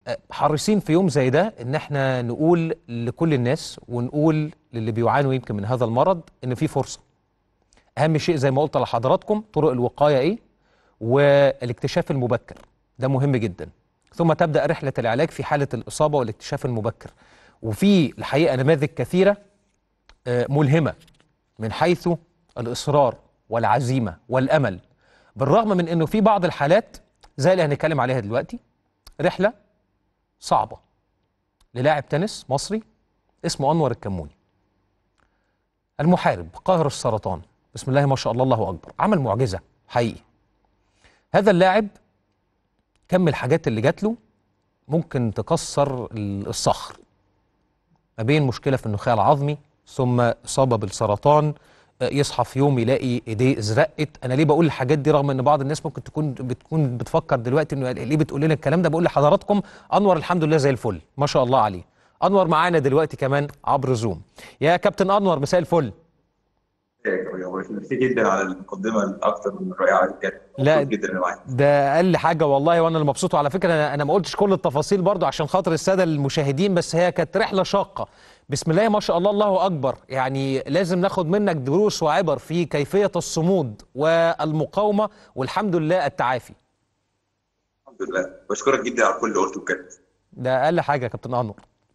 حريصين في يوم زي ده ان احنا نقول لكل الناس ونقول للي بيعانوا يمكن من هذا المرض ان في فرصه اهم شيء زي ما قلت لحضراتكم طرق الوقايه ايه والاكتشاف المبكر ده مهم جدا ثم تبدا رحله العلاج في حاله الاصابه والاكتشاف المبكر وفي الحقيقه نماذج كثيره آه، ملهمه من حيث الاصرار والعزيمه والامل بالرغم من انه في بعض الحالات زي اللي هنتكلم عليها دلوقتي رحله صعبه للاعب تنس مصري اسمه انور الكموني المحارب قاهر السرطان بسم الله ما شاء الله الله اكبر عمل معجزه حقيقي هذا اللاعب كم الحاجات اللي جات له ممكن تكسر الصخر ما بين مشكله في النخاع العظمي ثم اصابه بالسرطان آه، يصحى في يوم يلاقي ايديه ازرقت انا ليه بقول الحاجات دي رغم ان بعض الناس ممكن تكون بتكون بتفكر دلوقتي انه ليه بتقول لنا الكلام ده بقول لحضراتكم انور الحمد لله زي الفل ما شاء الله عليه انور معانا دلوقتي كمان عبر زوم يا كابتن انور مساء الفل ميرسي جدا على المقدمه الاكثر من رائعه بجد لا. مبسوط جدا اني معاك ده اقل حاجه والله وانا اللي مبسوط على فكره انا انا ما قلتش كل التفاصيل برضو عشان خاطر الساده المشاهدين بس هي كانت رحله شاقه بسم الله ما شاء الله الله اكبر يعني لازم ناخد منك دروس وعبر في كيفيه الصمود والمقاومه والحمد لله التعافي الحمد لله بشكرك جدا على كل اللي قلته بجد ده اقل حاجه يا كابتن انور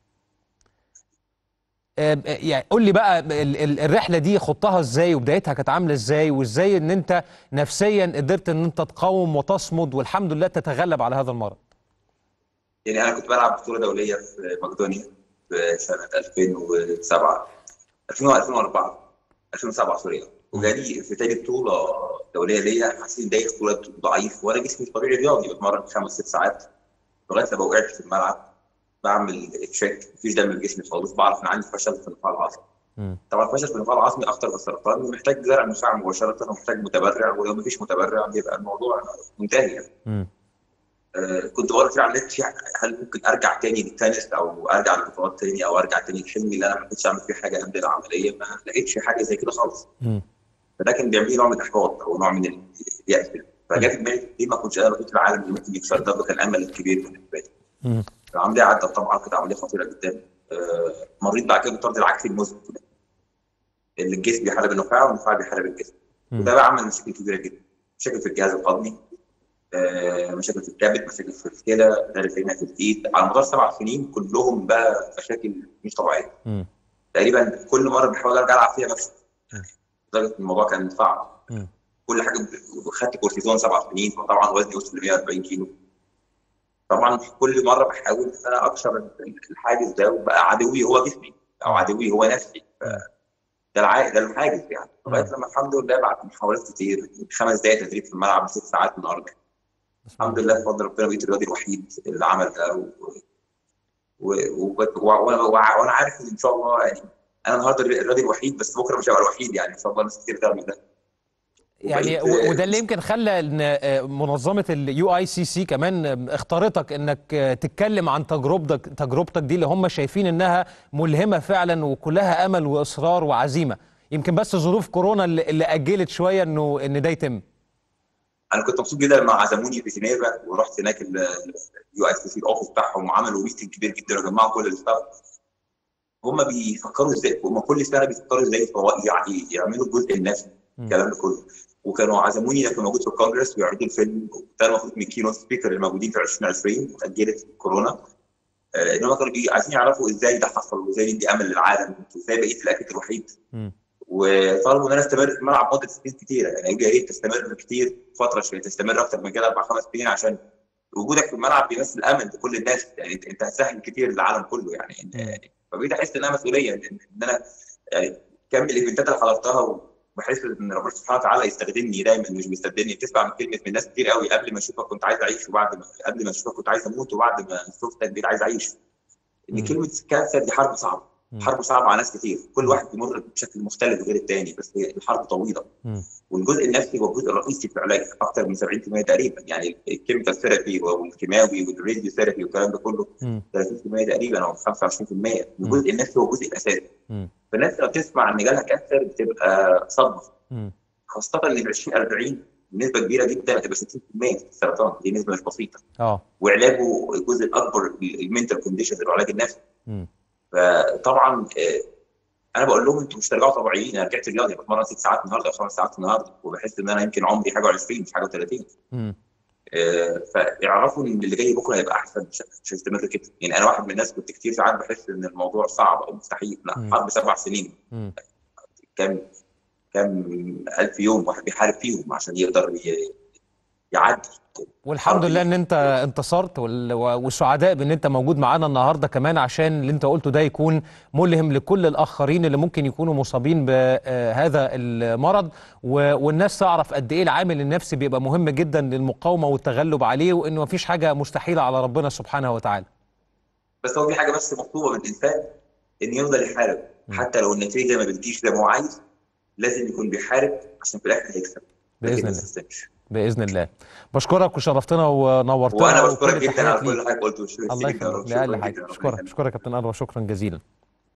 آه، يعني قول لي بقى ال- ال- الرحله دي خضتها ازاي وبدايتها كانت عامله ازاي وازاي ان انت نفسيا قدرت ان انت تقاوم وتصمد والحمد لله تتغلب على هذا المرض يعني انا كنت بلعب بطوله دوليه في مقدونيا في سنه 2007 2000 2004 2007 سوري وجالي في تاني بطوله دوليه ليا حسيت ان دايخ بطوله ضعيف وانا جسمي طبيعي رياضي بتمرن خمس ست ساعات لغايه لما وقعت في الملعب بعمل تشيك مفيش دم في جسمي خالص بعرف ان عندي فشل في النخاع العصبي مم. طبعا الفشل في النخاع العظمي اخطر من السرطان ومحتاج زرع نخاع مباشره ومحتاج متبرع ولو مفيش متبرع بيبقى الموضوع منتهي يعني. مم. آه، كنت بقرا كتير على النت في هل ممكن ارجع تاني للتنس او ارجع للبطولات تاني او ارجع تاني لحلمي اللي انا ما كنتش اعمل فيه حاجه قبل العمليه ما لقيتش حاجه زي كده خالص مم. فده كان بيعمل لي نوع من الاحباط او نوع من اليأس فجات في دماغي ليه ما كنتش انا بطولة العالم اللي ممكن يكسر ده ده كان امل الكبير بالنسبه لي مم. العمليه عدت طبعا كانت عمليه خطيره جدا آه، مريت بعد كده بالطرد العكسي المزمن اللي الجسم بيحارب النخاع والنخاع بيحارب الجسم مم. وده بقى عمل مشاكل كبيره جدا مشاكل في الجهاز الهضمي آه، مشاكل في الكبد مشاكل في الكلى غير هنا في الايد على مدار سبع سنين كلهم بقى مشاكل مش طبيعيه مم. تقريبا كل مره بحاول ارجع العب فيها بفشل مم. لدرجه ان الموضوع كان صعب مم. كل حاجه ب- خدت كورتيزون سبع سنين فطبعا وزني وصل ل 140 كيلو طبعا كل مره بحاول ان انا اكسر الحاجز ده وبقى عدوي هو جسمي او عدوي هو نفسي ف- ده الع... ده الحاجز يعني لغايه لما الحمد لله بعد محاولات كتير خمس دقائق تدريب في الملعب ست ساعات من ارجع الحمد لله بفضل ربنا بقيت الرياضي الوحيد اللي عمل ده و... و... و... و... وانا وانا عارف ان ان شاء الله يعني انا النهارده الرياضي الوحيد بس بكره مش هبقى الوحيد يعني ان شاء الله ناس كتير تعمل ده يعني وبقيت- و- وده اللي يمكن خلى ان آه، منظمه اليو اي سي سي كمان آه، اختارتك انك آه، تتكلم عن تجربتك تجربتك دي اللي هم شايفين انها ملهمه فعلا وكلها امل واصرار وعزيمه يمكن بس ظروف كورونا اللي اللي اجلت شويه انه ان ده يتم انا كنت مبسوط جدا لما عزموني في جنيفا ورحت هناك اليو اس سي الاوفيس بتاعهم وعملوا ميتنج كبير جدا وجمعوا كل الستاف هم بيفكروا ازاي هم كل سنه بيفكروا ازاي فوا- يعني يعملوا الجزء النفسي مم. الكلام ده كله وكانوا عزموني انا كنت موجود في الكونجرس بيعرضوا الفيلم وكنت انا المفروض من الكينوت سبيكر الموجودين في 2020 وتاجلت كورونا آه، لان هم كانوا بي- عايزين يعرفوا ازاي ده حصل وازاي ندي امل للعالم وازاي بقيت الاكل الوحيد مم. وطلبوا ان انا استمر في الملعب مده سنين كتيره يعني يا ريت تستمر كتير فتره شويه تستمر اكتر من كده اربع خمس سنين عشان وجودك في الملعب بيمثل امل لكل الناس يعني انت انت هتسهل كتير للعالم كله يعني مم. يعني فبقيت احس انها مسؤوليه ان إن انا يعني كم الايفنتات اللي حضرتها وبحس ان ربنا سبحانه وتعالى يستخدمني دايما مش بيستبدلني بتسمع من كلمه من ناس كتير قوي قبل ما اشوفك كنت عايز اعيش وبعد ما قبل ما اشوفك كنت عايز اموت وبعد ما شفتك بقيت عايز اعيش ان مم. كلمه كانسر دي حرب صعبه مم. حرب صعبه على ناس كتير كل واحد بيمر بشكل مختلف غير الثاني بس هي الحرب طويله مم. والجزء النفسي هو الجزء الرئيسي في العلاج اكثر من 70% تقريبا يعني الكيميكال ثيرابي والكيماوي والراديو ثيرابي والكلام ده كله مم. 30% تقريبا او 25% الجزء النفسي هو الجزء الاساسي مم. فالناس لما بتسمع ان جالها كانسر بتبقى صدمه مم. خاصه ان في 2040 بنسبه كبيره جدا هتبقى 60% في السرطان دي نسبه مش بسيطه اه وعلاجه الجزء الاكبر المنتال كونديشنز العلاج النفسي مم. فطبعا آه، انا بقول لهم انتوا مش ترجعوا طبيعيين انا رجعت رياضي بتمرن ست ساعات النهارده او خمس ساعات النهارده وبحس ان انا يمكن عمري حاجه و20 مش حاجه و30 مم. فاعرفوا ان اللي جاي بكره هيبقى احسن مش مش هستمر كده يعني انا واحد من الناس كنت كتير ساعات بحس ان الموضوع صعب او مستحيل لا مم. حرب سبع سنين مم. كام كام الف يوم واحد بيحارب فيهم عشان يقدر ي- يعدي والحمد حرب لله ان انت انتصرت وال- والسعداء بان انت موجود معانا النهارده كمان عشان اللي انت قلته ده يكون ملهم لكل الاخرين اللي ممكن يكونوا مصابين بهذا المرض و- والناس تعرف قد ايه العامل النفسي بيبقى مهم جدا للمقاومه والتغلب عليه وانه مفيش حاجه مستحيله على ربنا سبحانه وتعالى. بس هو في حاجه بس مطلوبه من الانسان ان يفضل يحارب مم. حتى لو النتيجه ما بتجيش زي ما هو عايز لازم يكون بيحارب عشان في الاخر هيكسب باذن لكن ما الله يستسلمش. باذن الله. بشكرك وشرفتنا ونورتنا وانا وكل بشكرك جدا على التحيات ليك. كل حاجه قلته الله يخليك ده اقل حاجه اشكرك اشكرك يا كابتن انور شكرا جزيلا